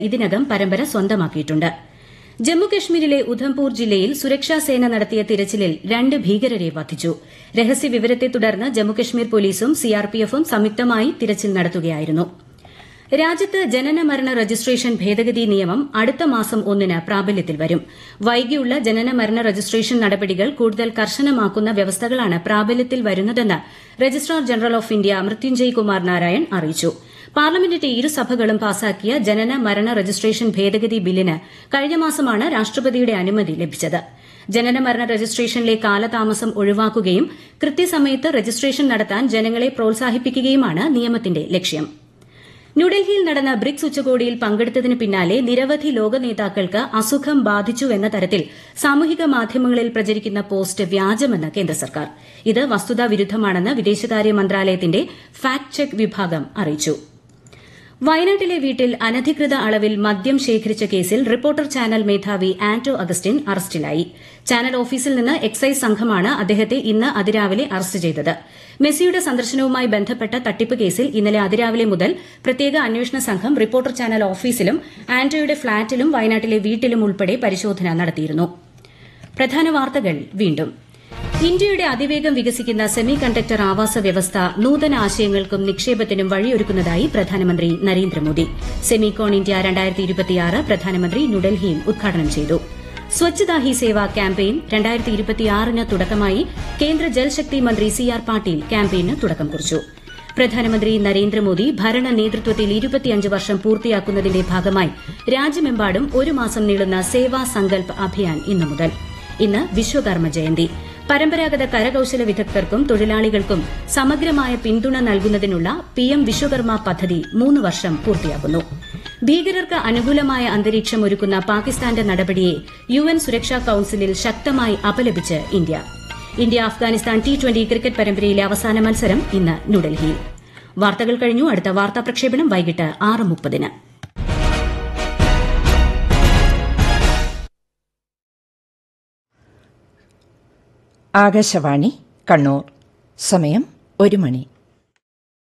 ഇതിനകം പരമ്പര സ്വന്തമാക്കിയിട്ടുണ്ട് ജമ്മുകശ്മീരിലെ ഉധംപൂർ ജില്ലയിൽ സുരക്ഷാസേന നടത്തിയ തിരച്ചിലിൽ രണ്ട് ഭീകരരെ വധിച്ചു രഹസ്യവിവരത്തെ തുടർന്ന് ജമ്മുകശ്മീർ പോലീസും സിആർപിഎഫും സംയുക്തമായി തിരച്ചിൽ നടത്തുകയായിരുന്നു രാജ്യത്ത് ജനന മരണ രജിസ്ട്രേഷൻ ഭേദഗതി നിയമം അടുത്ത മാസം ഒന്നിന് പ്രാബല്യത്തിൽ വരും വൈകിയുള്ള ജനന മരണ രജിസ്ട്രേഷൻ നടപടികൾ കൂടുതൽ കർശനമാക്കുന്ന വ്യവസ്ഥകളാണ് പ്രാബല്യത്തിൽ വരുന്നതെന്ന് registrar general of India Mrityunjay Kumar Narayan അറിയിച്ചു പാർലമെന്റിന്റെ ഇരുസഭകളും പാസാക്കിയ ജനന മരണ രജിസ്ട്രേഷൻ ഭേദഗതി ബില്ലിന് കഴിഞ്ഞ മാസമാണ് രാഷ്ട്രപതിയുടെ അനുമതി ലഭിച്ചത് ജനന മരണ രജിസ്ട്രേഷനിലെ കാലതാമസം ഒഴിവാക്കുകയും കൃത്യസമയത്ത് രജിസ്ട്രേഷൻ നടത്താൻ ജനങ്ങളെ പ്രോത്സാഹിപ്പിക്കുകയുമാണ് നിയമത്തിന്റെ ലക്ഷ്യം ന്യൂഡൽഹിയിൽ നടന്ന ബ്രിക്സ് ഉച്ചകോടിയിൽ പങ്കെടുത്തതിന് പിന്നാലെ നിരവധി ലോക നേതാക്കൾക്ക് അസുഖം ബാധിച്ചുവെന്ന തരത്തിൽ സാമൂഹിക മാധ്യമങ്ങളിൽ പ്രചരിക്കുന്ന പോസ്റ്റ് വ്യാജമെന്ന് കേന്ദ്ര സർക്കാർ ഇത് വസ്തുതാവിരുദ്ധമാണെന്ന് വിദേശകാര്യ മന്ത്രാലയത്തിന്റെ ഫാക്ട് ചെക്ക് വിഭാഗം അറിയിച്ചു വയനാട്ടിലെ വീട്ടിൽ അനധികൃത അളവിൽ മദ്യം ശേഖരിച്ച കേസിൽ റിപ്പോർട്ടർ ചാനൽ മേധാവി ആന്റോ അഗസ്റ്റിൻ അറസ്റ്റിലായി ചാനൽ ഓഫീസിൽ നിന്ന് എക്സൈസ് സംഘമാണ് അദ്ദേഹത്തെ ഇന്ന് അതിരാവിലെ അറസ്റ്റ് ചെയ്തത് മെസ്സിയുടെ സന്ദർശനവുമായി ബന്ധപ്പെട്ട തട്ടിപ്പ് കേസിൽ ഇന്നലെ അതിരാവിലെ മുതൽ പ്രത്യേക അന്വേഷണ സംഘം റിപ്പോർട്ടർ ചാനൽ ഓഫീസിലും ആന്റോയുടെ ഫ്ളാറ്റിലും വയനാട്ടിലെ വീട്ടിലും ഉൾപ്പെടെ പരിശോധന നടത്തിയിരുന്നു പ്രധാന വാർത്തകൾ വീണ്ടും ഇന്ത്യയുടെ അതിവേഗം വികസിക്കുന്ന സെമി കണ്ടക്ടർ ആവാസ വ്യവസ്ഥ നൂതന ആശയങ്ങൾക്കും നിക്ഷേപത്തിനും വഴിയൊരുക്കുന്നതായി പ്രധാനമന്ത്രി നരേന്ദ്രമോദി സെമികോൺ ഇന്ത്യ പ്രധാനമന്ത്രി ന്യൂഡൽഹിയിൽ ഉദ്ഘാടനം ചെയ്തു സ്വച്ഛതാ ഹി സേവ ക്യാമ്പയിൻ രണ്ടായിരത്തി ഇരുപത്തിയാറിന് തുടക്കമായി കേന്ദ്ര ജൽശക്തി മന്ത്രി സി ആർ പാട്ടീൽ ക്യാമ്പയിന് തുടക്കം കുറിച്ചു പ്രധാനമന്ത്രി നരേന്ദ്രമോദി ഭരണ നേതൃത്വത്തിൽ ഇരുപത്തിയഞ്ച് വർഷം പൂർത്തിയാക്കുന്നതിന്റെ ഭാഗമായി രാജ്യമെമ്പാടും ഒരു മാസം നീളുന്ന സേവാ സങ്കൽപ് അഭിയാൻ ഇന്നു മുതൽ ഇന്ന് വിശ്വകർമ്മ ജയന്തി പരമ്പരാഗത കരകൌശല വിദഗ്ധർക്കും തൊഴിലാളികൾക്കും സമഗ്രമായ പിന്തുണ നൽകുന്നതിനുള്ള പിഎം വിശ്വകർമ്മ പദ്ധതി മൂന്ന് വർഷം പൂർത്തിയാകുന്നു ഭീകരർക്ക് അനുകൂലമായ അന്തരീക്ഷം ഒരുക്കുന്ന പാകിസ്ഥാന്റെ നടപടിയെ യുഎൻ സുരക്ഷാ കൌൺസിലിൽ ശക്തമായി അപലപിച്ച് India India Afghanistan T twenty cricket പരമ്പരയിലെ അവസാന മത്സരം ഇന്ന് ന്യൂഡൽഹിയിൽ വാർത്തകൾ കഴിഞ്ഞു അടുത്ത വാർത്താ പ്രക്ഷേപണം വൈകിട്ട് ആറ് മുപ്പതിന് ആകാശവാണി കണ്ണൂർ സമയം ഒരു മണി